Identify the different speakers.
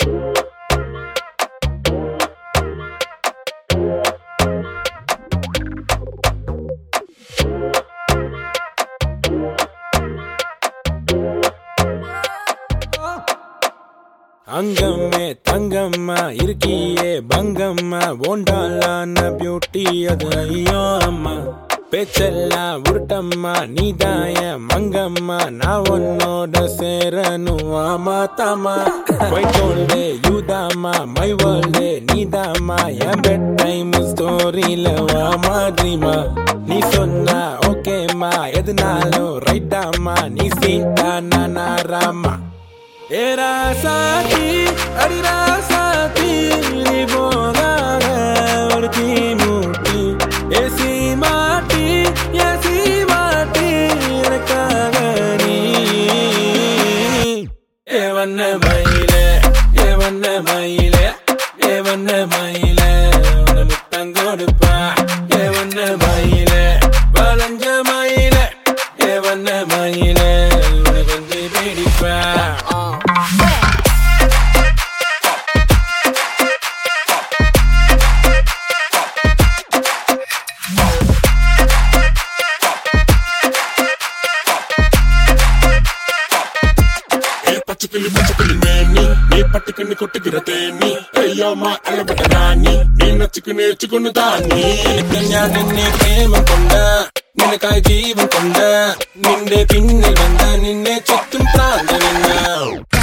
Speaker 1: அங்கம்மே தங்கம்மா இருக்கியே பங்கம்மா ஓண்டாலான பியூட்டி அது ஐயோ அம்மா பேச்செல்லாம் உருட்டம்மா நீதாய மங்கம்மா நான் உன்னோட சேரணும் ஆமா தாமா வைட்டோல்டே யூதாமா மை வேர்ல்டே நீதாமா என் பெட் டைம் ஸ்டோரியில வாமா ட்ரீமா நீ சொன்னா ஓகேம்மா எதுனாலும் ரைட்டாமா நீ சீதா நானா ராமா ஏரா சாத்தி அடிரா சாத்தி நீ போகாத ஒரு தீ மூட்டி ஏசி மாட்டி ஏசி மாட்டி எனக்காக நீ ஏ வண்ண மயிலே ஏ வண்ண மயிலே ஏ வண்ண மயிலே உன முத்தம் கொடுப்பா ஏ வண்ண மயிலே வளைஞ்ச மயிலே ஏ வண்ண மயிலே உன கொஞ்சம் பிடிப்பா
Speaker 2: ஏ பச்சைக்கிளி பச்சைக்கிளி மேனி நீ பட்டுக்கின்னு கொட்டுகிற தேனி ஐயோமா அழகட ராணி நீ நச்சுக்கு நேச்சுக்குன்னு தானி
Speaker 1: നിനക്ക് ഞാൻ നിന്നെ പ്രേമം കൊണ്ട നിനക്കായി ജീവൻ കൊണ്ട നിന്റെ പിന്നിൽ വന്ന നിന്നെ ചുറ്റും പ്രാന്തനെന്ന